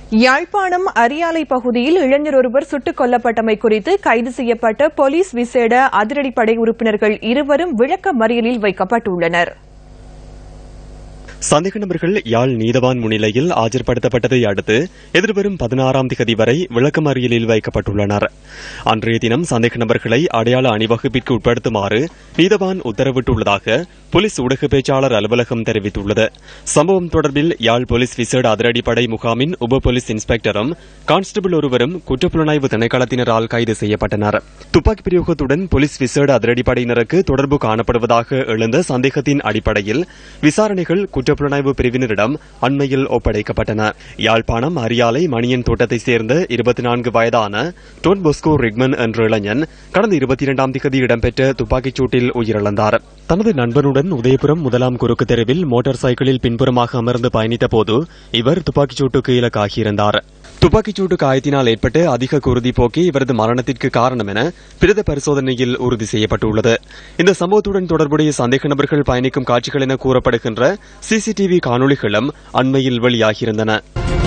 யாழ்ப்பாணம் அரியாலை பகுதியில் இளைஞர் ஒருவர் சுட்டுக் கொல்லப்பட்டமை குறித்து கைது செய்யப்பட்ட போலீஸ் விசேட அதிரடிப்படை உறுப்பினர்கள் இருவரும் விளக்க மறியலில் வைக்கப்பட்டுள்ளனர் சந்தேக நபர்கள் யாழ் நீதவான் முன்னிலையில் ஆஜர்படுத்தப்பட்டதை அடுத்து எதிர்வரும் பதினாறாம் திகதி வரை விளக்கமறியலில் வைக்கப்பட்டுள்ளனர் அன்றைய தினம் சந்தேக நபர்களை அடையாள அணிவகுப்பிற்கு உட்படுத்துமாறு நீதவான் உத்தரவிட்டுள்ளதாக போலீஸ் ஊடக பேச்சாளர் அலுவலகம் தெரிவித்துள்ளது சம்பவம் தொடர்பில் யாழ் போலீஸ் விசேட அதிரடிப்படை முகாமின் உப போலீஸ் இன்ஸ்பெக்டரும் கான்ஸ்டபிள் ஒருவரும் குற்றப்புலனாய்வு திணைக்களத்தினரால் கைது செய்யப்பட்டனர் துப்பாக்கி பிரயோகத்துடன் போலீஸ் விசேட அதிரடிப்படையினருக்கு தொடர்பு காணப்படுவதாக எழுந்த சந்தேகத்தின் அடிப்படையில் விசாரணைகள் குற்றப்புலனாய்வு பிரிவினரிடம் அண்மையில் ஒப்படைக்கப்பட்டன யாழ்ப்பாணம் அரியாலை மணியன் தோட்டத்தைச் சேர்ந்த இருபத்தி நான்கு வயதான டோன் பொஸ்கோ ரிக்மன் என்ற இளைஞன் கடந்த இருபத்தி இரண்டாம் திகதி இடம்பெற்ற துப்பாக்கிச் சூட்டில் உயிரிழந்தார் தனது நண்பனுடன் உதயபுரம் முதலாம் குறுக்கு தெருவில் மோட்டார் சைக்கிளில் பின்புறமாக அமர்ந்து பயணித்த போது இவர் துப்பாக்கிச் சூட்டுக்கு இலக்காகியிருந்தார் துப்பாக்கிச் சூட்டு காயத்தினால் ஏற்பட்டு அதிக குருதி போக்கி இவரது மரணத்திற்கு காரணம் என பிரத பரிசோதனையில் உறுதி செய்யப்பட்டுள்ளது இந்த சம்பவத்துடன் தொடர்புடைய சந்தேக நபர்கள் பயணிக்கும் காட்சிகள் என கூறப்படுகின்ற சிசிடிவி காணொளிகளும் அண்மையில் வெளியாகியிருந்தன